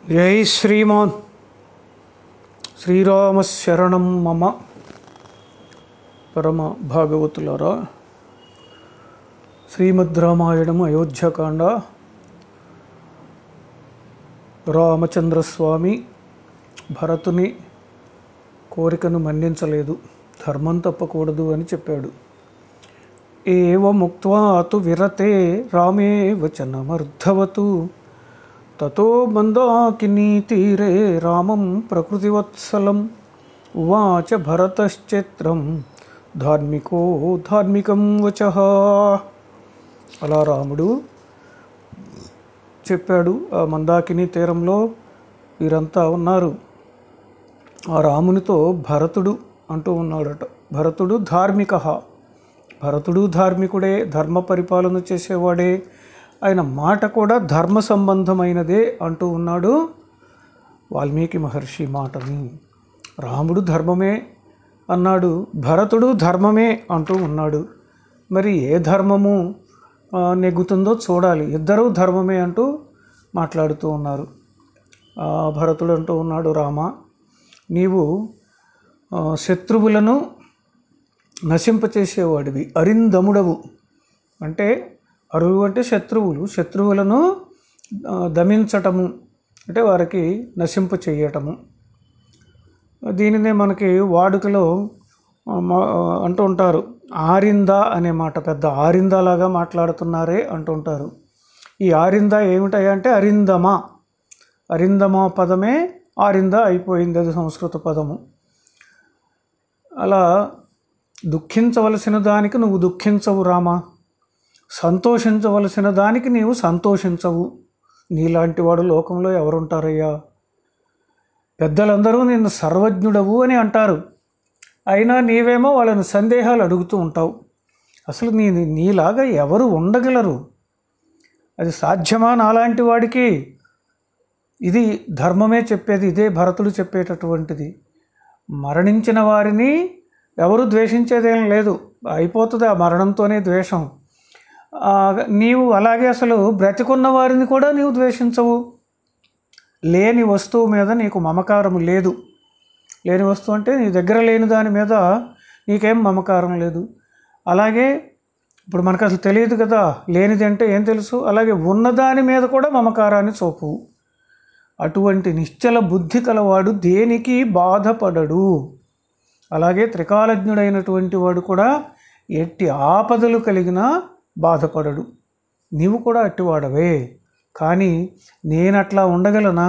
జై శ్రీమాన్ శ్రీరామశరణం మమ పరమ భాగవతులారా శ్రీమద్ రామాయణం అయోధ్యకాండ రామచంద్రస్వామి భరతుని కోరికను మన్నించలేదు ధర్మం తప్పకూడదు అని చెప్పాడు ఏవముక్త్వా తు విరతే రామే వచనమర్ధవతు తతో మందాకినీ తీరే రామం ప్రకృతివత్సలం ఉవాచ భరతశ్చిత్రం ధార్మికో ధార్మికం వచ అలా రాముడు చెప్పాడు ఆ మందాకిని తీరంలో వీరంతా ఉన్నారు ఆ రామునితో భరతుడు అంటూ ఉన్నాడట భరతుడు ధార్మిక భరతుడు ధార్మికుడే ధర్మ పరిపాలన చేసేవాడే ఆయన మాట కూడా ధర్మ సంబంధమైనదే అంటూ ఉన్నాడు వాల్మీకి మహర్షి మాటని రాముడు ధర్మమే అన్నాడు భరతుడు ధర్మమే అంటూ ఉన్నాడు మరి ఏ ధర్మము ఆ, నెగ్గుతుందో చూడాలి ఇద్దరూ ధర్మమే అంటూ మాట్లాడుతూ ఉన్నారు ఆ, భరతుడు అంటూ ఉన్నాడు రామ నీవు ఆ, శత్రువులను నశింపచేసేవాడివి అరిందముడవు అంటే అరువు అంటే శత్రువులు శత్రువులను ఆ, దమించటము అంటే వారికి నశింప చేయటము దీనినే మనకి వాడుకలో ఆ, మా- అంటూ ఉంటారు ఆరిందా అనే మాట పెద్ద ఆరిందా లాగా మాట్లాడుతున్నారే అంటుంటారు ఈ ఆరిందా ఏమిటాయి అంటే అరిందమా అరిందమా పదమే ఆరిందా అయిపోయింది అది సంస్కృత పదము అలా దుఃఖించవలసిన దానికి నువ్వు దుఃఖించవు రామా సంతోషించవలసిన దానికి నీవు సంతోషించవు నీలాంటి వాడు లోకంలో ఎవరుంటారయ్యా పెద్దలందరూ నిన్ను సర్వజ్ఞుడవు అని అంటారు అయినా నీవేమో వాళ్ళని సందేహాలు అడుగుతూ ఉంటావు అసలు నీ నీలాగా ఎవరు ఉండగలరు అది సాధ్యమా నాలాంటి వాడికి ఇది ధర్మమే చెప్పేది ఇదే భరతుడు చెప్పేటటువంటిది మరణించిన వారిని ఎవరు ద్వేషించేదేం లేదు అయిపోతుంది ఆ మరణంతోనే ద్వేషం ఆ, నీవు అలాగే అసలు బ్రతికున్న వారిని కూడా నీవు ద్వేషించవు లేని వస్తువు మీద నీకు మమకారం లేదు లేని వస్తువు అంటే నీ దగ్గర లేని దాని మీద నీకేం మమకారం లేదు అలాగే ఇప్పుడు మనకు అసలు తెలియదు కదా లేనిది అంటే ఏం తెలుసు అలాగే ఉన్నదాని మీద కూడా మమకారాన్ని చూపు అటువంటి నిశ్చల బుద్ధి కలవాడు దేనికి బాధపడడు అలాగే త్రికాలజ్ఞుడైనటువంటి వాడు కూడా ఎట్టి ఆపదలు కలిగినా బాధపడడు నీవు కూడా అట్టివాడవే కానీ నేను అట్లా ఉండగలనా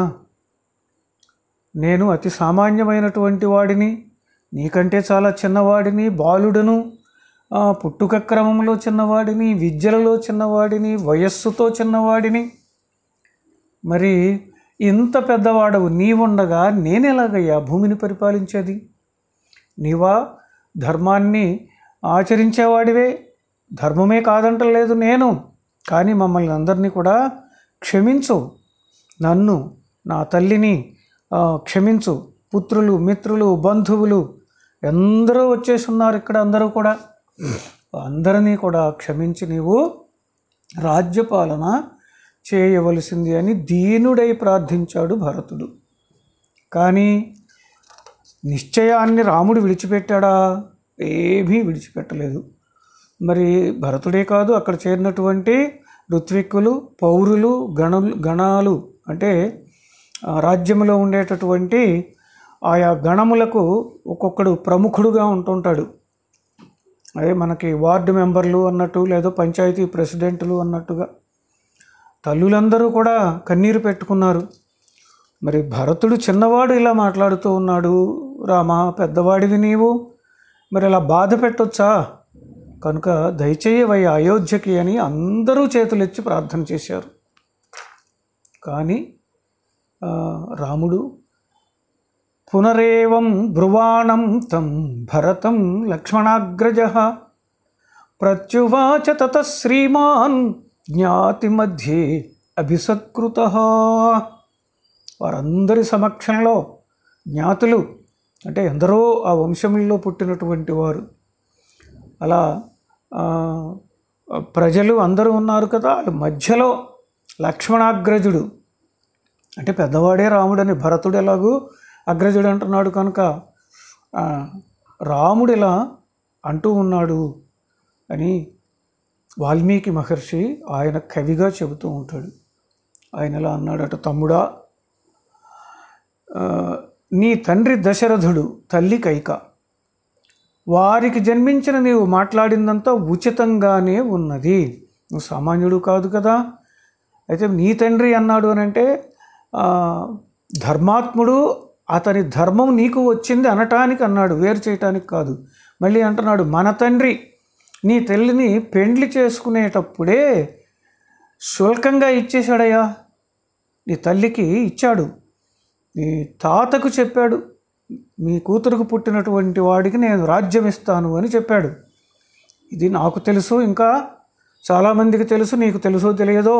నేను అతి సామాన్యమైనటువంటి వాడిని నీకంటే చాలా చిన్నవాడిని బాలుడను ఆ, పుట్టుక క్రమంలో చిన్నవాడిని విద్యలలో చిన్నవాడిని వయస్సుతో చిన్నవాడిని మరి ఇంత పెద్దవాడవు నీవుండగా నేనెలాగయ్యా భూమిని పరిపాలించేది నీవా ధర్మాన్ని ఆచరించేవాడివే ధర్మమే కాదంటలేదు నేను కానీ మమ్మల్ని అందరినీ కూడా క్షమించు నన్ను నా తల్లిని ఆ, క్షమించు పుత్రులు మిత్రులు బంధువులు ఎందరో వచ్చేసి ఉన్నారు ఇక్కడ అందరూ కూడా అందరినీ కూడా క్షమించి నీవు రాజ్యపాలన చేయవలసింది అని దీనుడై ప్రార్థించాడు భరతుడు కానీ నిశ్చయాన్ని రాముడు విడిచిపెట్టాడా ఏమీ విడిచిపెట్టలేదు మరి భరతుడే కాదు అక్కడ చేరినటువంటి ఋత్విక్కులు పౌరులు గణులు గణాలు అంటే ఆ, రాజ్యంలో ఉండేటటువంటి ఆయా గణములకు ఒక్కొక్కడు ప్రముఖుడుగా ఉంటుంటాడు అదే మనకి వార్డు మెంబర్లు అన్నట్టు లేదో పంచాయతీ ప్రెసిడెంట్లు అన్నట్టుగా తల్లులందరూ కూడా కన్నీరు పెట్టుకున్నారు మరి భరతుడు చిన్నవాడు ఇలా మాట్లాడుతూ ఉన్నాడు రామా పెద్దవాడివి నీవు మరి అలా బాధ పెట్టొచ్చా కనుక దయచేయవయ్య అయోధ్యకి అని అందరూ చేతులెత్తి ప్రార్థన చేశారు కానీ ఆ, రాముడు పునరేవం బ్రువాణం తం భరతం లక్ష్మణాగ్రజ ప్రత్యువాచ తత శ్రీమాన్ జ్ఞాతి మధ్యే అభిసత్కృత వారందరి సమక్షంలో జ్ఞాతులు అంటే ఎందరో ఆ వంశంలో పుట్టినటువంటి వారు అలా ఆ, ప్రజలు అందరూ ఉన్నారు కదా వాళ్ళ మధ్యలో లక్ష్మణాగ్రజుడు అంటే పెద్దవాడే రాముడని భరతుడు ఎలాగూ అగ్రజుడు అంటున్నాడు కనుక ఆ, రాముడు ఇలా అంటూ ఉన్నాడు అని వాల్మీకి మహర్షి ఆయన కవిగా చెబుతూ ఉంటాడు ఆయన ఎలా అన్నాడట తమ్ముడా ఆ, నీ తండ్రి దశరథుడు తల్లి కైక వారికి జన్మించిన నీవు మాట్లాడిందంతా ఉచితంగానే ఉన్నది నువ్వు సామాన్యుడు కాదు కదా అయితే నీ తండ్రి అన్నాడు అని అంటే ఆ, ధర్మాత్ముడు అతని ధర్మం నీకు వచ్చింది అనటానికి అన్నాడు వేరు చేయటానికి కాదు మళ్ళీ అంటున్నాడు మన తండ్రి నీ తల్లిని పెండ్లి చేసుకునేటప్పుడే శుల్కంగా ఇచ్చేశాడయ్యా నీ తల్లికి ఇచ్చాడు నీ తాతకు చెప్పాడు మీ కూతురుకు పుట్టినటువంటి వాడికి నేను రాజ్యం ఇస్తాను అని చెప్పాడు ఇది నాకు తెలుసు ఇంకా చాలామందికి తెలుసు నీకు తెలుసో తెలియదో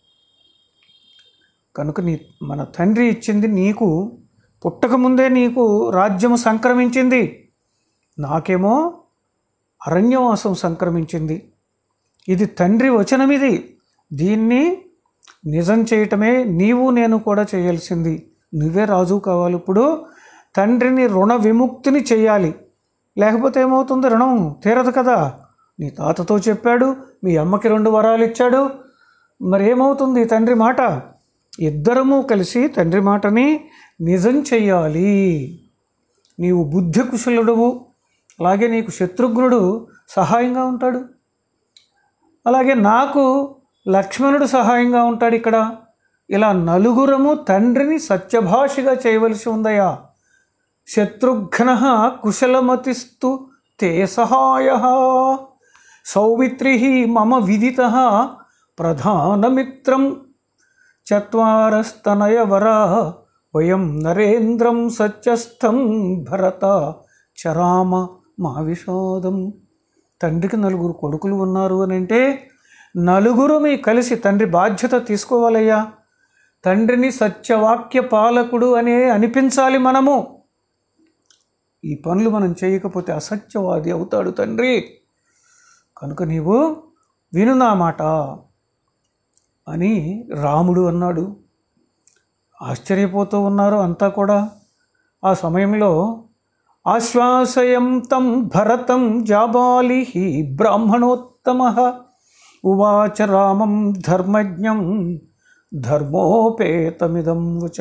కనుక నీ మన తండ్రి ఇచ్చింది నీకు పుట్టకముందే నీకు రాజ్యము సంక్రమించింది నాకేమో అరణ్యవాసం సంక్రమించింది ఇది తండ్రి వచనం ఇది దీన్ని నిజం చేయటమే నీవు నేను కూడా చేయాల్సింది నువ్వే రాజు కావాలి ఇప్పుడు తండ్రిని రుణ విముక్తిని చేయాలి లేకపోతే ఏమవుతుంది రుణం తీరదు కదా నీ తాతతో చెప్పాడు మీ అమ్మకి రెండు వరాలు ఇచ్చాడు మరి ఏమవుతుంది తండ్రి మాట ఇద్దరము కలిసి తండ్రి మాటని నిజం చెయ్యాలి నీవు బుద్ధి కుశలుడువు అలాగే నీకు శత్రుఘ్నుడు సహాయంగా ఉంటాడు అలాగే నాకు లక్ష్మణుడు సహాయంగా ఉంటాడు ఇక్కడ ఇలా నలుగురము తండ్రిని సత్యభాషగా చేయవలసి ఉందయా శత్రుఘ్న కుశలమతిస్తు తే సహాయ సౌమిత్రి మమ విదిత ప్రధానమిత్రం చత్వారస్తనయవరా వయం నరేంద్రం సత్యస్థం భరత చరామ మా విషాదం తండ్రికి నలుగురు కొడుకులు ఉన్నారు అని అంటే నలుగురు మీ కలిసి తండ్రి బాధ్యత తీసుకోవాలయ్యా తండ్రిని సత్యవాక్య పాలకుడు అనే అనిపించాలి మనము ఈ పనులు మనం చేయకపోతే అసత్యవాది అవుతాడు తండ్రి కనుక నీవు విను నా మాట అని రాముడు అన్నాడు ఆశ్చర్యపోతూ ఉన్నారు అంతా కూడా ఆ సమయంలో ఆశ్వాసయం తం భరతం జాబాలి బ్రాహ్మణోత్తమ ఉవాచ రామం ధర్మజ్ఞం ధర్మోపేతమిదం వచ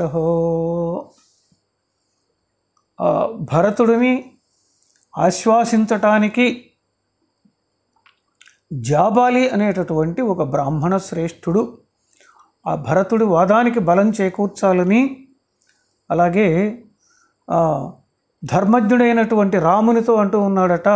భరతుడిని ఆశ్వాసించటానికి జాబాలి అనేటటువంటి ఒక బ్రాహ్మణ శ్రేష్ఠుడు ఆ భరతుడి వాదానికి బలం చేకూర్చాలని అలాగే ఆ, ధర్మజ్ఞుడైనటువంటి రామునితో అంటూ ఉన్నాడట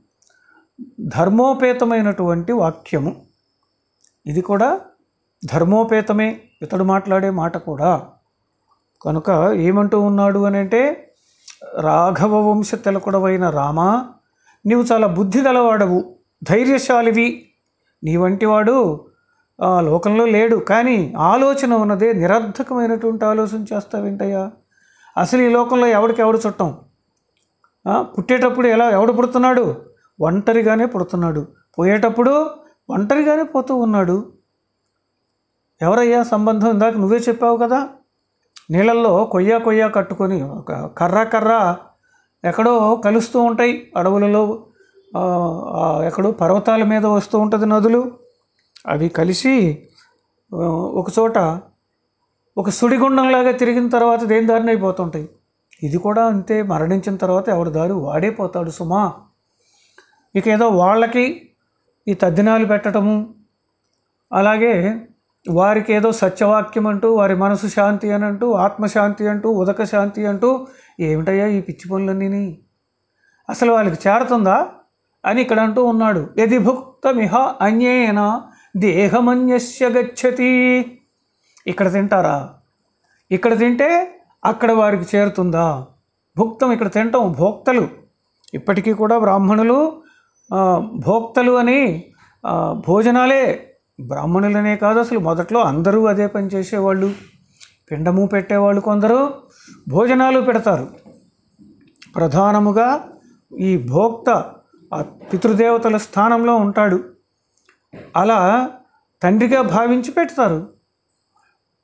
ధర్మోపేతమైనటువంటి వాక్యము ఇది కూడా ధర్మోపేతమే ఇతడు మాట్లాడే మాట కూడా కనుక ఏమంటూ ఉన్నాడు అని అంటే రాఘవ వంశ తిలకుడవైన రామ నీవు చాలా బుద్ధి గలవాడవు ధైర్యశాలివి నీ వంటివాడు ఆ లోకంలో లేడు కానీ ఆలోచన ఉన్నదే నిరర్ధకమైనటువంటి ఆలోచన చేస్తావేంటయ్యా అసలు ఈ లోకంలో ఎవడికి ఎవడు చుట్టం ఆ, పుట్టేటప్పుడు ఎలా ఎవడు పుడుతున్నాడు ఒంటరిగానే పుడుతున్నాడు పోయేటప్పుడు ఒంటరిగానే పోతూ ఉన్నాడు ఎవరయ్యా సంబంధం ఇందాక నువ్వే చెప్పావు కదా నీళ్ళల్లో కొయ్య కొయ్య కట్టుకొని ఒక కర్ర కర్ర ఎక్కడో కలుస్తూ ఉంటాయి అడవులలో ఆ, ఆ, ఎక్కడో పర్వతాల మీద వస్తూ ఉంటుంది నదులు అవి కలిసి ఆ, ఒక చోట ఒక సుడిగుండంలాగా తిరిగిన తర్వాత దేని దారిన అయిపోతుంటాయి ఇది కూడా అంతే మరణించిన తర్వాత ఎవరి దారి వాడే పోతాడు సుమా ఇక ఏదో వాళ్ళకి ఈ తద్దినాలు పెట్టడము అలాగే వారికి ఏదో సత్యవాక్యం అంటూ వారి మనసు శాంతి అని అంటూ ఆత్మశాంతి అంటూ ఉదక శాంతి అంటూ ఏమిటయ్యా ఈ పిచ్చి పనులన్నీ అసలు వాళ్ళకి చేరుతుందా అని ఇక్కడ అంటూ ఉన్నాడు యది భుక్తమిహ అన్యేన దేహమన్యస్య గచ్చతి ఇక్కడ తింటారా ఇక్కడ తింటే అక్కడ వారికి చేరుతుందా భుక్తం ఇక్కడ తింటాం భోక్తలు ఇప్పటికీ కూడా బ్రాహ్మణులు ఆ, భోక్తలు అని ఆ, భోజనాలే బ్రాహ్మణులనే కాదు అసలు మొదట్లో అందరూ అదే పని చేసేవాళ్ళు పిండము పెట్టేవాళ్ళు కొందరు భోజనాలు పెడతారు ప్రధానముగా ఈ భోక్త ఆ పితృదేవతల స్థానంలో ఉంటాడు అలా తండ్రిగా భావించి పెడతారు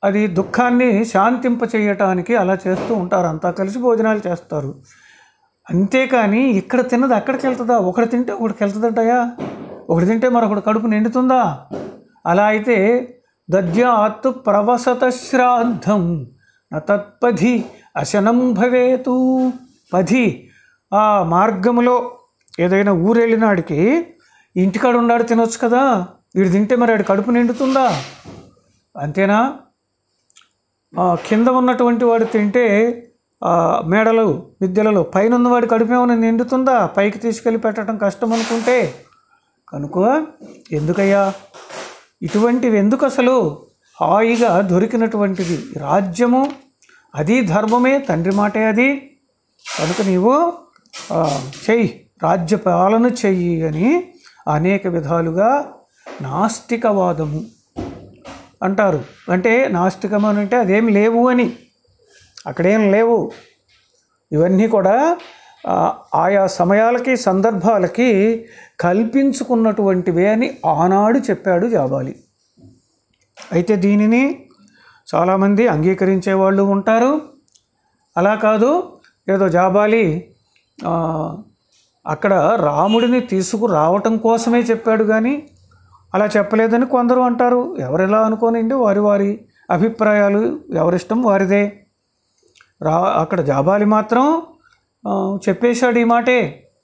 అది దుఃఖాన్ని శాంతింప చేయటానికి అలా చేస్తూ ఉంటారు అంతా కలిసి భోజనాలు చేస్తారు అంతేకాని ఇక్కడ తిన్నది అక్కడికి వెళ్తుందా ఒకటి తింటే ఒకటికి వెళ్తుందటయా ఒకటి తింటే మరొకటి కడుపు నిండుతుందా అలా అయితే దద్యాత్ ప్రవసత శ్రాద్ధం న తత్పధి అశనం భవేతు పధి ఆ మార్గములో ఏదైనా ఊరు వెళ్ళినాడికి ఇంటికాడ ఉన్నాడు తినొచ్చు కదా వీడు తింటే మరి ఆడి కడుపు నిండుతుందా అంతేనా ఆ, కింద ఉన్నటువంటి వాడు తింటే ఆ, మేడలు విద్యలలో పైన ఉన్నవాడి కడుపు ఏమైనా నిండుతుందా పైకి తీసుకెళ్ళి పెట్టడం కష్టం అనుకుంటే కనుక ఎందుకయ్యా ఇటువంటివి ఎందుకు అసలు హాయిగా దొరికినటువంటిది రాజ్యము అది ధర్మమే తండ్రి మాటే అది కనుక నీవు ఆ, చెయ్యి రాజ్య పాలన చెయ్యి అని అనేక విధాలుగా నాస్తికవాదము అంటారు అంటే నాస్తికం అని అంటే అదేం లేవు అని అక్కడేం లేవు ఇవన్నీ కూడా ఆ, ఆయా సమయాలకి సందర్భాలకి కల్పించుకున్నటువంటివే అని ఆనాడు చెప్పాడు జాబాలి అయితే దీనిని చాలామంది అంగీకరించే వాళ్ళు ఉంటారు అలా కాదు ఏదో జాబాలి ఆ, అక్కడ రాముడిని తీసుకురావటం కోసమే చెప్పాడు కానీ అలా చెప్పలేదని కొందరు అంటారు ఎవరెలా అనుకోనండి వారి వారి అభిప్రాయాలు ఎవరిష్టం వారిదే రా అక్కడ జాబాలి మాత్రం ఆ, చెప్పేశాడు ఈ మాటే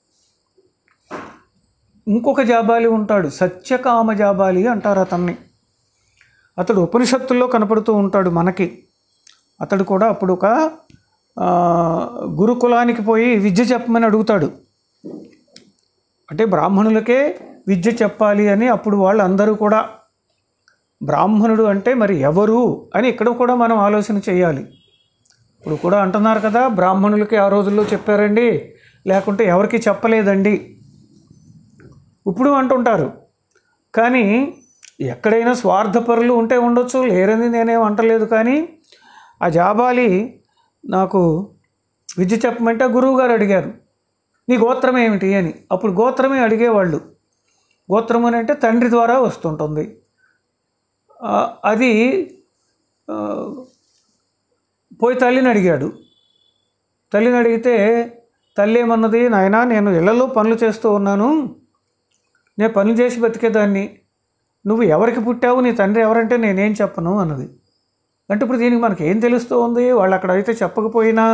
ఇంకొక జాబాలి ఉంటాడు సత్యకామ జాబాలి అంటారు అతన్ని అతడు ఉపనిషత్తుల్లో కనపడుతూ ఉంటాడు మనకి అతడు కూడా అప్పుడు ఒక ఆ, గురుకులానికి పోయి విద్య చెప్పమని అడుగుతాడు అంటే బ్రాహ్మణులకే విద్య చెప్పాలి అని అప్పుడు వాళ్ళు అందరూ కూడా బ్రాహ్మణుడు అంటే మరి ఎవరు అని ఇక్కడ కూడా మనం ఆలోచన చేయాలి ఇప్పుడు కూడా అంటున్నారు కదా బ్రాహ్మణులకి ఆ రోజుల్లో చెప్పారండి లేకుంటే ఎవరికి చెప్పలేదండి ఇప్పుడు అంటుంటారు కానీ ఎక్కడైనా స్వార్థపరులు ఉంటే ఉండొచ్చు లేరని నేనేం అంటలేదు కానీ ఆ జాబాలి నాకు విద్య చెప్పమంటే గురువు గారు అడిగారు నీ గోత్రం ఏమిటి అని అప్పుడు గోత్రమే అడిగేవాళ్ళు గోత్రం అని అంటే తండ్రి ద్వారా వస్తుంటుంది ఆ, అది ఆ, పోయి తల్లిని అడిగాడు తల్లిని అడిగితే తల్లి ఏమన్నది నాయనా నేను ఇళ్లలో పనులు చేస్తూ ఉన్నాను నేను పనులు చేసి బతికేదాన్ని నువ్వు ఎవరికి పుట్టావు నీ తండ్రి ఎవరంటే నేనేం చెప్పను అన్నది అంటే ఇప్పుడు దీనికి మనకి ఏం తెలుస్తూ ఉంది వాళ్ళు అక్కడ అయితే చెప్పకపోయినా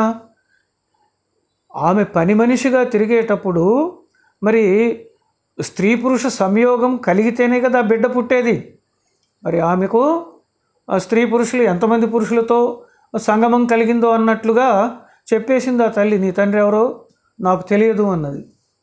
ఆమె పని మనిషిగా తిరిగేటప్పుడు మరి స్త్రీ పురుష సంయోగం కలిగితేనే కదా బిడ్డ పుట్టేది మరి ఆమెకు ఆ స్త్రీ పురుషులు ఎంతమంది పురుషులతో సంగమం కలిగిందో అన్నట్లుగా చెప్పేసింది ఆ తల్లి నీ తండ్రి ఎవరో నాకు తెలియదు అన్నది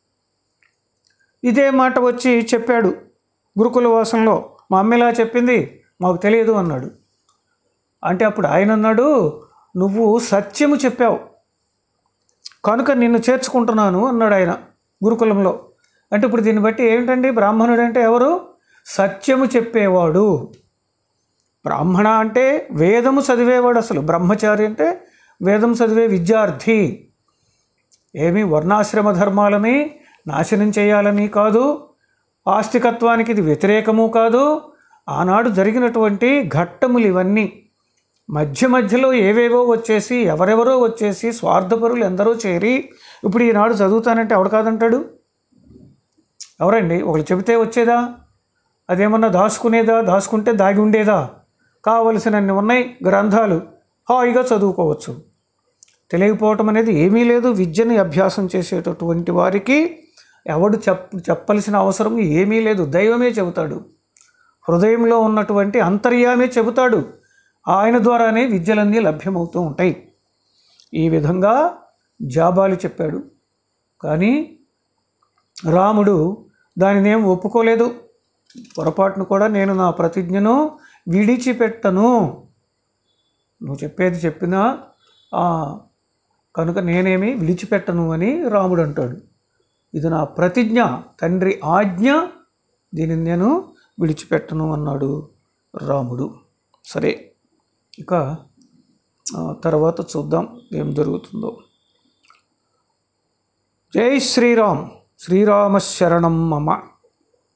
ఇదే మాట వచ్చి చెప్పాడు గురుకుల వాసంలో మా అమ్మ ఇలా చెప్పింది మాకు తెలియదు అన్నాడు అంటే అప్పుడు ఆయన అన్నాడు నువ్వు సత్యము చెప్పావు కనుక నిన్ను చేర్చుకుంటున్నాను అన్నాడు ఆయన గురుకులంలో అంటే ఇప్పుడు దీన్ని బట్టి ఏమిటండి బ్రాహ్మణుడు అంటే ఎవరు సత్యము చెప్పేవాడు బ్రాహ్మణ అంటే వేదము చదివేవాడు అసలు బ్రహ్మచారి అంటే వేదం చదివే విద్యార్థి ఏమి వర్ణాశ్రమ ధర్మాలని నాశనం చేయాలని కాదు ఆస్తికత్వానికి ఇది వ్యతిరేకము కాదు ఆనాడు జరిగినటువంటి ఘట్టములు ఇవన్నీ మధ్య మధ్యలో ఏవేవో వచ్చేసి ఎవరెవరో వచ్చేసి స్వార్థపరులు ఎందరో చేరి ఇప్పుడు ఈనాడు చదువుతానంటే ఎవడు కాదంటాడు ఎవరండి ఒకళ్ళు చెబితే వచ్చేదా అదేమన్నా దాచుకునేదా దాచుకుంటే దాగి ఉండేదా కావలసినన్ని ఉన్నాయి గ్రంథాలు హాయిగా చదువుకోవచ్చు తెలియకపోవటం అనేది ఏమీ లేదు విద్యని అభ్యాసం చేసేటటువంటి వారికి ఎవడు చెప్ చెప్పాల్సిన అవసరం ఏమీ లేదు దైవమే చెబుతాడు హృదయంలో ఉన్నటువంటి అంతర్యామే చెబుతాడు ఆయన ద్వారానే విద్యలన్నీ లభ్యమవుతూ ఉంటాయి ఈ విధంగా జాబాలి చెప్పాడు కానీ రాముడు దానినేం ఒప్పుకోలేదు పొరపాటును కూడా నేను నా ప్రతిజ్ఞను విడిచిపెట్టను నువ్వు చెప్పేది చెప్పినా ఆ, కనుక నేనేమి విడిచిపెట్టను అని రాముడు అంటాడు ఇది నా ప్రతిజ్ఞ తండ్రి ఆజ్ఞ దీనిని నేను విడిచిపెట్టను అన్నాడు రాముడు సరే ఇక ఆ, తర్వాత చూద్దాం ఏం జరుగుతుందో జై శ్రీరామ్ శ్రీరామ శరణం మమ